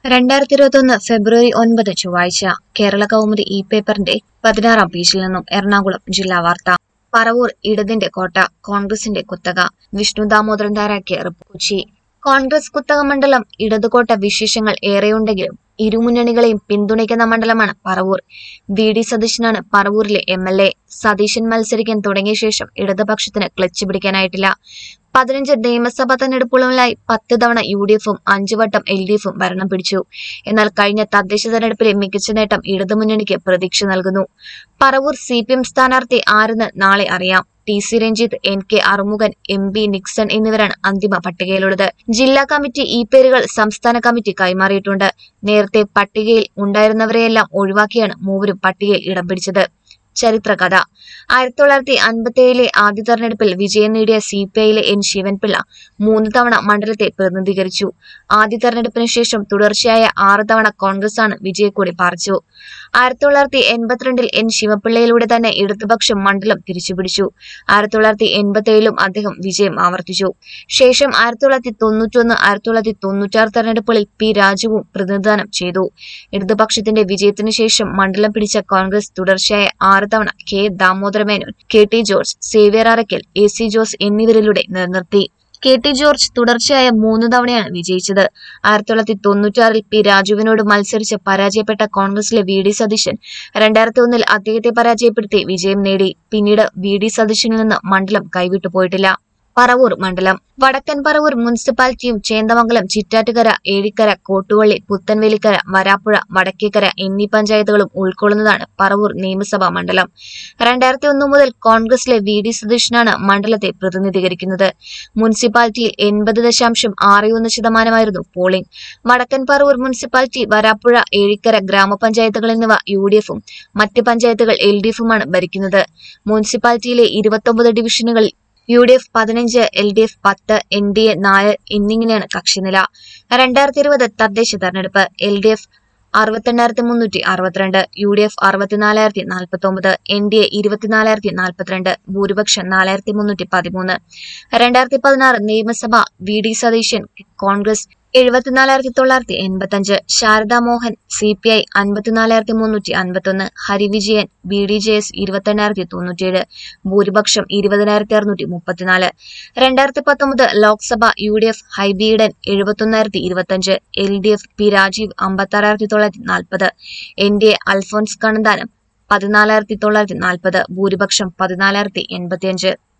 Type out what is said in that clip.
രണ്ടായിരത്തി ഇരുപത്തൊന്ന് ഫെബ്രുവരി ഒൻപത് ചൊവ്വാഴ്ച കേരള കൗമുദി ഇ പേപ്പറിന്റെ പതിനാറാം പേജിൽ നിന്നും എറണാകുളം ജില്ലാ വാർത്ത പറവൂർ ഇടതിന്റെ കോട്ട കോൺഗ്രസിന്റെ കുത്തക വിഷ്ണു ദാമോദരൻ തയ്യാറാക്കിയ റിപ്പോർട്ട് കൊച്ചി കോൺഗ്രസ് കുത്തക മണ്ഡലം ഇടതുകോട്ട വിശേഷങ്ങൾ ഏറെയുണ്ടെങ്കിലും ഇരുമുന്നണികളെയും പിന്തുണയ്ക്കുന്ന മണ്ഡലമാണ് പറവൂർ വി ഡി സതീശനാണ് പറവൂരിലെ എം എൽ എ സതീശൻ മത്സരിക്കാൻ തുടങ്ങിയ ശേഷം ഇടതുപക്ഷത്തിന് ക്ലച്ച് പിടിക്കാനായിട്ടില്ല പതിനഞ്ച് നിയമസഭാ തെരഞ്ഞെടുപ്പുകളിലായി പത്ത് തവണ യു ഡി എഫും അഞ്ചു വട്ടം എൽ ഡി എഫും ഭരണം പിടിച്ചു എന്നാൽ കഴിഞ്ഞ തദ്ദേശ തെരഞ്ഞെടുപ്പിലെ മികച്ച നേട്ടം ഇടതുമുന്നണിക്ക് പ്രതീക്ഷ നൽകുന്നു പറവൂർ സി പി എം സ്ഥാനാർത്ഥി ആരെന്ന് നാളെ അറിയാം T C Ranjith N K Arumughan M B Nixon എന്നിവരാണ് അന്തിമ പട്ടികയിലുള്ളത് ജില്ലാ കമ്മിറ്റി ഈ പേരുകൾ സംസ്ഥാന കമ്മിറ്റി കൈമാറിയിട്ടുണ്ട് നേരത്തെ പട്ടികയിൽ ഉണ്ടായിരുന്നവരെയെല്ലാം ഒഴിവാക്കിയാണ് മൂവരും പട്ടികയിൽ ഇടം പിടിച്ചത് ചരിത്രകഥ ആയിരത്തി തൊള്ളായിരത്തി അൻപത്തി ഏഴിലെ ആദ്യ തെരഞ്ഞെടുപ്പിൽ വിജയം നേടിയ സി പി ഐയിലെ എൻ ശിവൻപിള്ള മൂന്ന് തവണ മണ്ഡലത്തെ പ്രതിനിധീകരിച്ചു ആദ്യ തെരഞ്ഞെടുപ്പിന് ശേഷം തുടർച്ചയായ ആറ് തവണ കോൺഗ്രസാണ് വിജയക്കൊടി പാറിച്ചു ആയിരത്തി തൊള്ളായിരത്തി എൺപത്തിരണ്ടിൽ എൻ ശിവപിള്ളയിലൂടെ തന്നെ ഇടതുപക്ഷം മണ്ഡലം തിരിച്ചുപിടിച്ചു ആയിരത്തി തൊള്ളായിരത്തി എൺപത്തി ഏഴിലും അദ്ദേഹം വിജയം ആവർത്തിച്ചു ശേഷം ആയിരത്തി തൊള്ളായിരത്തി തൊണ്ണൂറ്റൊന്ന് ആയിരത്തി തൊള്ളായിരത്തി തൊണ്ണൂറ്റാറ് തെരഞ്ഞെടുപ്പുകളിൽ പി രാജുവും പ്രതിനിധാനം ചെയ്തു ഇടതുപക്ഷത്തിന്റെ വിജയത്തിന് ശേഷം മണ്ഡലം പിടിച്ച കോൺഗ്രസ് തുടർച്ചയായ ആറ് തവണ K Damodara Menon K T George Xavier Arackal A C Jose എന്നിവരിലൂടെ നിലനിർത്തി കെ ടി ജോർജ് തുടർച്ചയായ മൂന്ന് തവണയാണ് വിജയിച്ചത് ആയിരത്തി തൊള്ളായിരത്തി തൊണ്ണൂറ്റാറിൽ പി രാജുവിനോട് മത്സരിച്ച് പരാജയപ്പെട്ട കോൺഗ്രസിലെ വി ഡി സതീശൻ രണ്ടായിരത്തി ഒന്നിൽ അദ്ദേഹത്തെ പരാജയപ്പെടുത്തി വിജയം നേടി പിന്നീട് വി ഡി സതീശനിൽ നിന്ന് മണ്ഡലം കൈവിട്ടു പോയിട്ടില്ല പറവൂർ മണ്ഡലം വടക്കൻ പറവൂർ മുനിസിപ്പാലിറ്റിയും ചേന്ദമംഗലം ചിറ്റാറ്റുകര ഏഴിക്കര കോട്ടുവള്ളി പുത്തൻവേലിക്കര വരാപ്പുഴ വടക്കേക്കര എന്നീ പഞ്ചായത്തുകളും ഉൾക്കൊള്ളുന്നതാണ് പറവൂർ നിയമസഭാ മണ്ഡലം രണ്ടായിരത്തി ഒന്ന് മുതൽ കോൺഗ്രസിലെ വി ഡി സതീശനാണ് മണ്ഡലത്തെ പ്രതിനിധീകരിക്കുന്നത് മുനിസിപ്പാലിറ്റിയിൽ എൺപത് ദശാംശം ആറ് ഒന്ന് ശതമാനമായിരുന്നു പോളിംഗ് വടക്കൻ പറവൂർ മുനിസിപ്പാലിറ്റി വരാപ്പുഴ ഏഴിക്കര ഗ്രാമപഞ്ചായത്തുകൾ എന്നിവ യു ഡി എഫും മറ്റ് പഞ്ചായത്തുകൾ എൽ ഡി എഫുമാണ് ഭരിക്കുന്നത് മുനിസിപ്പാലിറ്റിയിലെ ഇരുപത്തൊമ്പത് ഡിവിഷനുകളിൽ യു ഡി എഫ് പതിനഞ്ച് എൽ ഡി എഫ് പത്ത് എൻ ഡി എ നാല് എന്നിങ്ങനെയാണ് കക്ഷിനില രണ്ടായിരത്തി ഇരുപത് തദ്ദേശ തെരഞ്ഞെടുപ്പ് എൽ ഡി എഫ് അറുപത്തെണ്ണായിരത്തി മുന്നൂറ്റി അറുപത്തിരണ്ട് യു ഡി എഫ് അറുപത്തിനാലായിരത്തി നാൽപ്പത്തി ഒമ്പത് എൻ ഡി എ ഇരുപത്തിനാലായിരത്തി നാൽപ്പത്തിരണ്ട് ഭൂരിപക്ഷം നാലായിരത്തി മുന്നൂറ്റി പതിമൂന്ന് രണ്ടായിരത്തി പതിനാറ് നിയമസഭ വി ഡി സതീശൻ കോൺഗ്രസ് എഴുപത്തിനാലായിരത്തി തൊള്ളായിരത്തി എൺപത്തഞ്ച് Sharada Mohan C P I അൻപത്തിനാലായിരത്തി മുന്നൂറ്റി അൻപത്തൊന്ന് Hari Vijayan B D J S ഇരുപത്തെണ്ണായിരത്തി തൊണ്ണൂറ്റിയേഴ് ഭൂരിപക്ഷം ഇരുപതിനായിരത്തി അറുന്നൂറ്റി മുപ്പത്തിനാല് രണ്ടായിരത്തി പത്തൊമ്പത് Lok Sabha U D F Hibi Eden എഴുപത്തൊന്നായിരത്തി ഇരുപത്തഞ്ച് L D F P Rajeev അമ്പത്താറായിരത്തി തൊള്ളായിരത്തി നാൽപ്പത് N D A Alphons Kannanthanam പതിനാലായിരത്തി തൊള്ളായിരത്തി നാൽപ്പത് ഭൂരിപക്ഷം പതിനാലായിരത്തി എൺപത്തിയഞ്ച്